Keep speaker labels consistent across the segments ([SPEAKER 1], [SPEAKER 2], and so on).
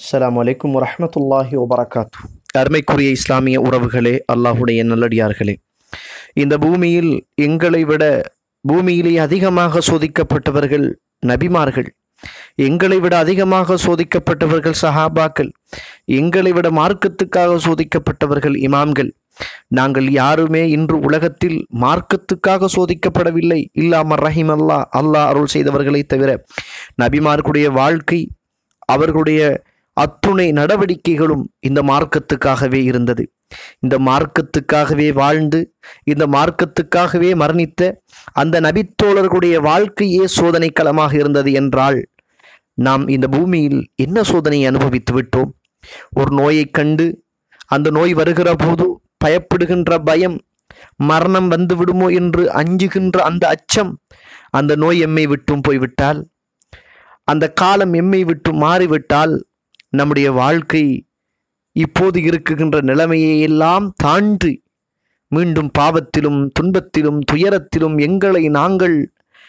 [SPEAKER 1] அஸ்ஸலாமு அலைக்கும் வரஹ்மத்துல்லாஹி வபரகாத்து அருமைக்குரிய இஸ்லாமிய உறவுகளே அல்லாஹுடைய நல்லடியார்களே இந்த பூமியில் எங்களை விட பூமியிலே அதிகமாக சோதிக்கப்பட்டவர்கள் நபிமார்கள் எங்களை விட அதிகமாக சோதிக்கப்பட்டவர்கள் சஹாபாக்கள் எங்களை விட மார்க்கத்துக்காக சோதிக்கப்பட்டவர்கள் இமாம்கள் நாங்கள் யாருமே இன்று உலகத்தில் மார்க்கத்துக்காக சோதிக்கப்படவில்லை இல்லாம ரஹிம் அல்லாஹ் அல்லாஹ் அருள் செய்தவர்களை தவிர நபிமார்களுடைய வாழ்க்கை அவர்களுடைய அத்துணை நடவடிக்கைகளும் இந்த மார்க்கத்துக்காகவே இருந்தது இந்த மார்க்கத்துக்காகவே வாழ்ந்து இந்த மார்க்கத்துக்காகவே மரணித்த அந்த நபித்தோழர்களுடைய வாழ்க்கையே சோதனை களமாக இருந்தது என்றால் நாம் இந்த பூமியில் என்ன சோதனையை அனுபவித்து விட்டோம் ஒரு நோயைக் கண்டு அந்த நோய் வருகிற போது பயப்படுகின்ற பயம் மரணம் வந்து விடுமோ என்று அஞ்சுகின்ற அந்த அச்சம் அந்த நோய் எம்மை விட்டும் போய்விட்டால் அந்த காலம் எம்மை விட்டு மாறிவிட்டால் நம்முடைய வாழ்க்கை இப்போது இருக்குகின்ற நிலைமையை எல்லாம் தாண்டி மீண்டும் பாவத்திலும் துன்பத்திலும் துயரத்திலும் எங்களை நாங்கள்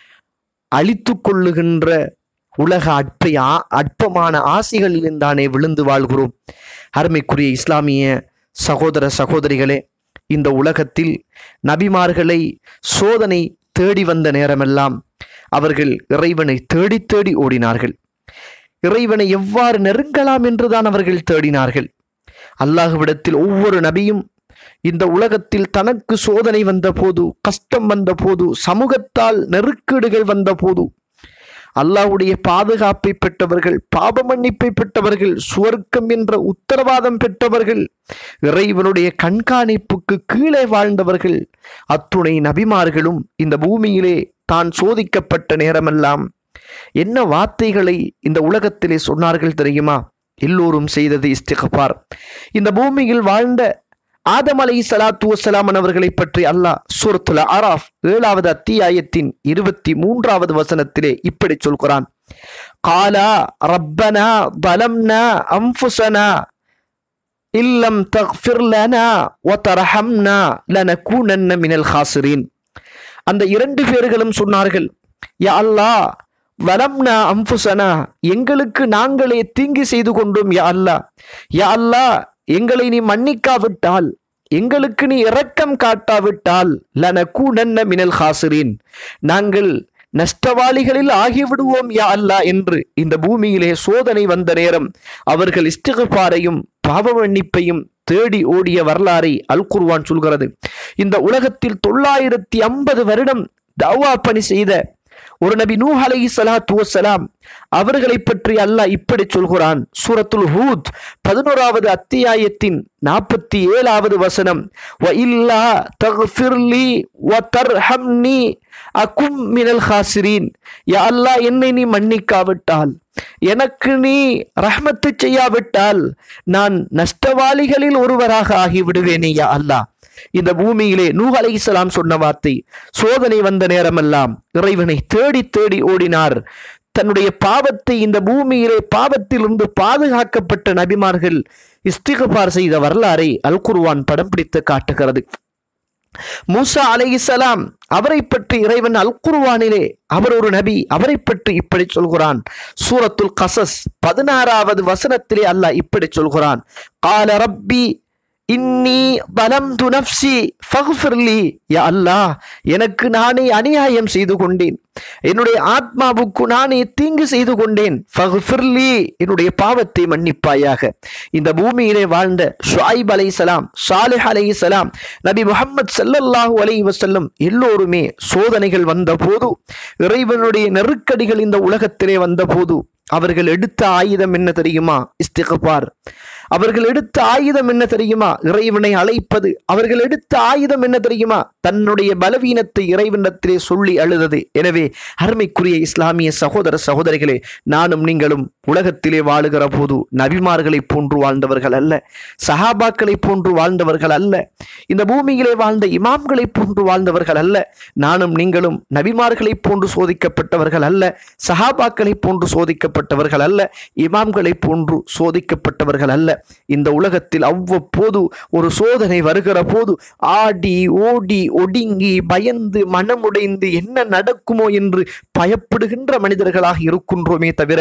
[SPEAKER 1] அழித்து கொள்ளுகின்ற உலக அற்பை ஆ- அற்பமான ஆசைகளிலிருந்தானே விழுந்து வாழ்கிறோம் அருமைக்குரிய இஸ்லாமிய சகோதர சகோதரிகளே இந்த உலகத்தில் நபிமார்களை சோதனை தேடி வந்த நேரமெல்லாம் அவர்கள் இறைவனை தேடி தேடி ஓடினார்கள் இறைவனை எவ்வாறு நெருங்கலாம் என்றுதான் அவர்கள் தேடினார்கள் அல்லாஹ்விடத்தில் ஒவ்வொரு நபியும் இந்த உலகத்தில் தனக்கு சோதனை வந்த போது கஷ்டம் வந்த போது சமூகத்தால் நெருக்கீடுகள் வந்த போது அல்லாஹ்வுடைய பாதுகாப்பை பெற்றவர்கள் பாப மன்னிப்பை பெற்றவர்கள் சுவர்க்கம் என்ற உத்தரவாதம் பெற்றவர்கள் இறைவனுடைய கண்காணிப்புக்கு கீழே வாழ்ந்தவர்கள் அத்துணை நபிமார்களும் இந்த பூமியிலே தான் சோதிக்கப்பட்ட நேரமெல்லாம் என்ன வார்த்தைகளை இந்த உலகத்திலே சொன்னார்கள் தெரியுமா எல்லோரும் செய்தது இஸ்திகபார் இந்த பூமியில் வாழ்ந்த ஆதம் அலை சலாத்து வசலாம் அவர்களை பற்றி அல்லாஹ் சூரத்துல் அராஃப் ஏழாவது அத்தியாயத்தின் இருபத்தி மூன்றாவது வசனத்திலே இப்படி சொல்கிறான் காலா ரப்பனா பலம்னா அம்புசனா இல்லம் தக்ஃபிர் லனா வதரஹம்னா லனகூனன்ன மினல் ஹாசிரீன் அந்த இரண்டு பேர்களும் சொன்னார்கள் யா அல்லாஹ் வலம்னா அம்புசனா எங்களுக்கு நாங்களே தீங்கு செய்து கொண்டோம் யா அல்லாஹ் யா அல்லாஹ் எங்களை நீ மன்னிக்காவிட்டால் எங்களுக்கு நீ இரக்கம் காட்டாவிட்டால் லனகூனன்ன மினல் ஹாசிரீன் நாங்கள் நஷ்டவாளிகளில் ஆகிவிடுவோம் யா அல்லாஹ் என்று இந்த பூமியிலே சோதனை வந்த நேரம் அவர்கள் இஸ்திகபாரையும் பாவ மன்னிப்பையும் தேடி ஓடிய வரலாறை அல் குர்ஆன் சொல்கிறது இந்த உலகத்தில் தொள்ளாயிரத்தி ஐம்பது வருடம் தவா பணி செய்த ஒரு நபி நூஹ் அலைஹி ஸலாத்து வஸ்ஸலாம் அவர்களை பற்றி அல்லாஹ் இப்படி சொல்கிறான் சூரத்துல் ஹூத் பதினோராவது அத்தியாயத்தின் நாற்பத்தி ஏழாவது வசனம் வ இல்லா தக்ஃபிர்லி வ தர்ஹம்னி அகும் மினல் ஹாசிரீன் யா அல்லாஹ் என்னை நீ மன்னிக்காவிட்டால் எனக்கு நீ ரஹ்மத்து செய்யாவிட்டால் நான் நஷ்டவாளிகளில் ஒருவராக ஆகிவிடுவேனே யா அல்லாஹ் இந்த பூமியிலே நூஹ் அலைஹிஸ்ஸலாம் சொன்ன வார்த்தை சோதனை வந்த நேரமெல்லாம் இறைவனை தேடி தேடி ஓடினார் தன்னுடைய பாவத்தை இந்த பூமியிலே பாவத்திலிருந்து பாதுகாக்கப்பட்ட நபிமார்கள் இஸ்திகபார் செய்த வரலாறை அல் குர்ஆன் படம் பிடித்து காட்டுகிறது மூசா அலைஹிஸ்ஸலாம் அவரை பற்றி இறைவன் அல் குர்ஆனிலே அவர் ஒரு நபி அவரை பற்றி இப்படி சொல்கிறான் சூரத்துல் கசஸ் பதினாறாவது வசனத்திலே அல்லாஹ் இப்படி சொல்கிறான் கால ரப்பி இன்னி பலம்து நப்சி ஃபக்ஃபிர்லி யா அல்லாஹ் எனக்கு நானே அநியாயம் செய்து கொண்டேன் என்னுடைய ஆத்மாவுக்கு நானே தீங்கு செய்து கொண்டேன் ஃபக்ஃபிர்லி என்னுடைய பாவத்தை மன்னிப்பாயாக இந்த பூமியிலே வாழ்ந்த ஷுஐப் அலைஹிஸ்ஸலாம் சாலிஹ் அலைஹிஸ்ஸலாம் நபி முஹம்மது ஸல்லல்லாஹு அலைஹி வஸல்லம் எல்லோருமே சோதனைகள் வந்தபோது இறைவனுடைய நெருக்கடிகள் இந்த உலகத்திலே வந்தபோது அவர்கள் எடுத்த ஆயுதம் என்ன தெரியுமா இஸ்திகபார் அவர்கள் எடுத்த ஆயுதம் என்ன தெரியுமா இறைவனை அழைப்பது அவர்கள் எடுத்த ஆயுதம் என்ன தெரியுமா தன்னுடைய பலவீனத்தை இறைவனிடத்திலே சொல்லி அழுதது எனவே அருமைக்குரிய இஸ்லாமிய சகோதர சகோதரிகளே நானும் நீங்களும் உலகத்திலே வாழுகிற போது நபிமார்களைப் போன்று வாழ்ந்தவர்கள் அல்ல சஹாபாக்களைப் போன்று வாழ்ந்தவர்கள் அல்ல இந்த பூமியிலே வாழ்ந்த இமாம்களைப் போன்று வாழ்ந்தவர்கள் அல்ல நானும் நீங்களும் நபிமார்களைப் போன்று சோதிக்கப்பட்டவர்கள் அல்ல சஹாபாக்களைப் போன்று சோதிக்கப்பட்டவர்கள் அல்ல இமாம்களைப் போன்று சோதிக்கப்பட்டவர்கள் அல்ல இந்த உலகத்தில் அவ்வப்போது ஒரு சோதனை வருகிற போது ஆடி ஓடி ஒடுங்கி பயந்து மனமுடைந்து என்ன நடக்குமோ என்று பயப்படுகின்ற மனிதர்களாக இருக்கின்றோமே தவிர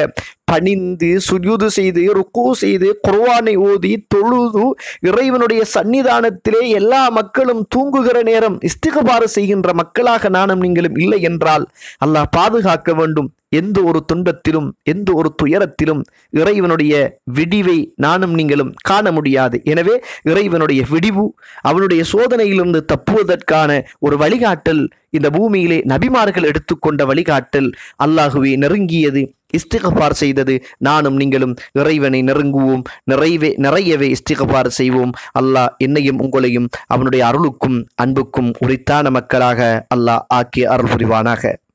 [SPEAKER 1] பணிந்து சுஜூது செய்து ருக்கு செய்து குர்ஆனை ஓதி தொழுது இறைவனுடைய சன்னிதானத்திலே எல்லா மக்களும் தூங்குகிற நேரம் இஸ்திகபாறு செய்கின்ற மக்களாக நானும் நீங்களும் இல்லை என்றால் அல்லாஹ் பாதுகாக்க வேண்டும் எந்த ஒரு துன்பத்திலும் எந்த ஒரு துயரத்திலும் இறைவனுடைய விடிவை நானும் நீங்களும் காண முடியாது எனவே இறைவனுடைய விடிவு அவனுடைய சோதனையிலிருந்து தப்புவதற்கான ஒரு வழிகாட்டல் இந்த பூமியிலே நபிமார்கள் எடுத்துக்கொண்ட வழிகாட்டல் அல்லாஹுவே நெருங்கியது இஸ்திகபார் செய்தது நானும் நீங்களும் இறைவனை நெருங்குவோம் நிறைவே நிறையவே இஸ்திகபார் செய்வோம் அல்லாஹ் என்னையும் உங்களையும் அவனுடைய அருளுக்கும் அன்புக்கும் உரித்தான மக்களாக அல்லாஹ் ஆக்கி அருள் புரிவானாக